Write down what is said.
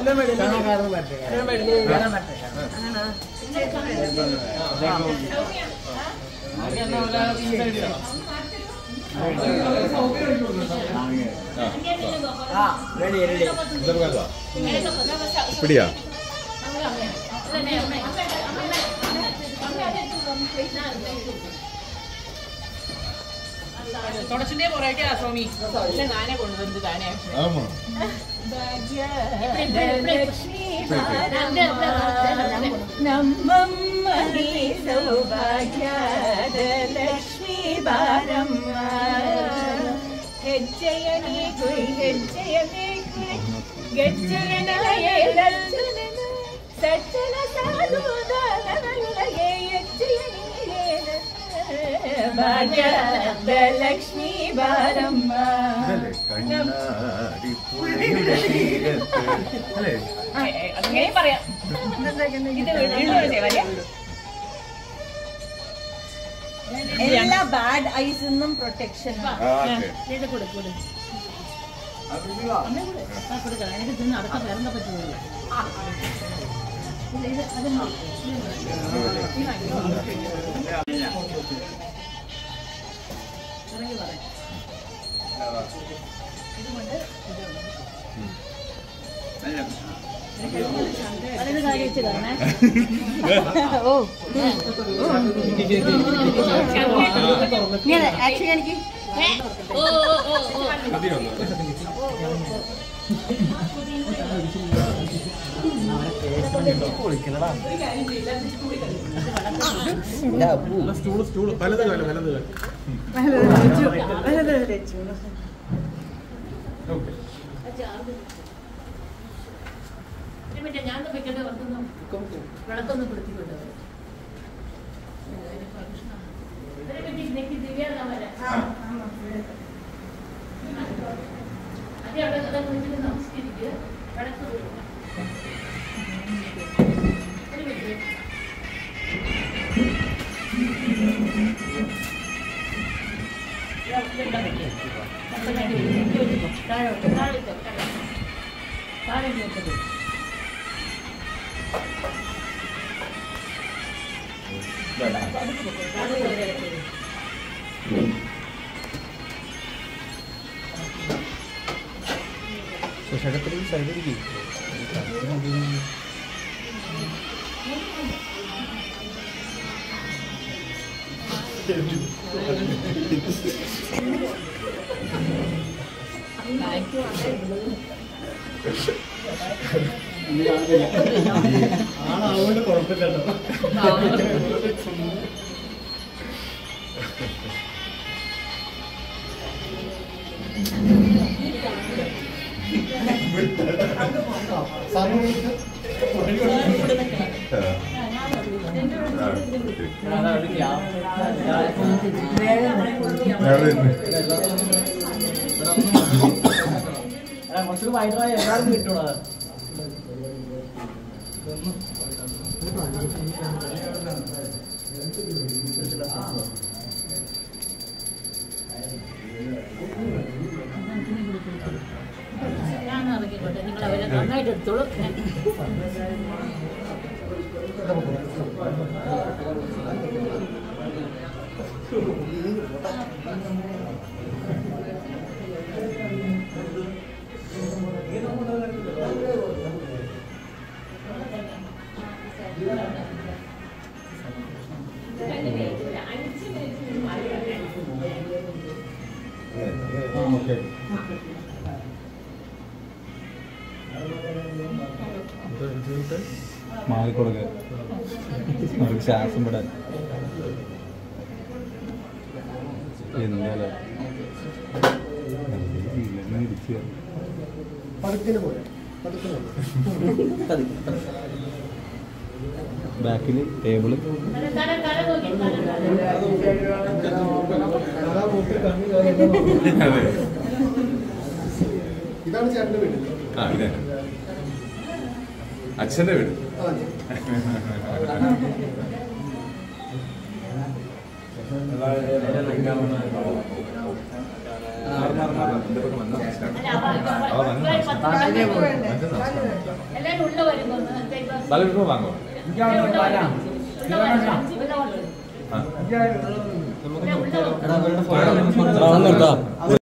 പിടിയാ തുടച്ചിന്റെ പുറകെ ആ സ്വാമി ഇല്ല ഞാനേ കൊണ്ടുവന്നത് താനേ ആമാ ನಮ್ಮಮ್ಮನಿ ಸೌಭಾಗ್ಯದ ಲಕ್ಷ್ಮೀ ಬಾರಮ್ಮ ಹೆಜ್ಜೆಯ ನೀ ಕುಯ್ ಹೆಜ್ಜೆಯ ನೀ ಕುಯ್ ಗೆಜ್ಜೆಯ ನಾಯ ಲಜ್ಜನನ ಸಜ್ಜನ ಸಾಧುದಾನನಲ್ಲಗೆ ಹೆಜ್ಜೆಯ ನೀರೇನ ಭಾಗ್ಯದ ಲಕ್ಷ್ಮೀ ಬಾರಮ್ಮ കണ്ണാടി പുഴയുടെ തീരത്ത് അല്ലേ അങ്ങനെയും പറയാം ഇത് വീണ്ടും ചെയ്യാം എല്ലാ ബാഡ് ഐസ് നിന്നും പ്രൊട്ടക്ഷൻ ആ, ഓക്കേ. ഇത് കൊടു കൊടു അമ്മേ കൊടു ആ കൊടുക്കാം എനിക്ക് തിന്ന് അടക്കം വേറെ പറ്റുന്നില്ല ഇല്ല ഇത് അത് മതി. ഇറങ്ങി പറയാം അതിന് കാര്യം വെച്ച് തരണേ ഓ ആക്ച്വലി എനിക്ക് ഓ ഓ ഓ ഓ സ്റ്റൂള് സ്റ്റൂള് വലത് കാലം വലത് കാലം ഓക്കെ ഒരു മിനിറ്റ് ഞാൻ വെക്കട്ടെ വർക്കൊന്നും വിളക്കൊന്നും പിടിച്ചിട്ടുണ്ട് ഒരു മിനിറ്റ് നെക്കി ദിവ്യ വരാം അതെ അവിടെ അതങ്ങ് വെച്ചിട്ട് നമസ്കരിക്കുക വിളക്ക് കൊടുക്കുക ഒരു മിനിറ്റ് താഴെ താഴെ താഴെ വെച്ചത് ആളാവുകൊണ്ട് കുഴപ്പമില്ലല്ലോ കുറച്ചുകൂടി വൈകിട്ടായി എല്ലാവർക്കും കിട്ടണോ ഞാൻ ഇറങ്ങിക്കോട്ടെ നിങ്ങൾ അവരെ നന്നായിട്ട് എടുത്തോളൂ ഞാൻ മാറിക്കൊടുക്കുക അവർക്ക് ശ്വാസം വിടാൻ എന്തായാലും ഇടിച്ചു പതുക്കിന് പോലെ പതുക്കിന് പോലെ ബാക്കിൽ ടേബിള് തല തല നോക്കി തല അതാ മൂക്കിൽ കണ്ണി അതെ ഇതാണ് ചേട്ടന്റെ വീട് ആ ഇതെ അച്ഛന്റെ വീട് അതെ അല്ല, അവ- അവ- ഇവരെ പത്ത് എല്ലാവരും ഉള്ള വരുമ്പോ ബാലകൃഷ്ണ വാങ്ങോ ഉള്ള നിർത്താം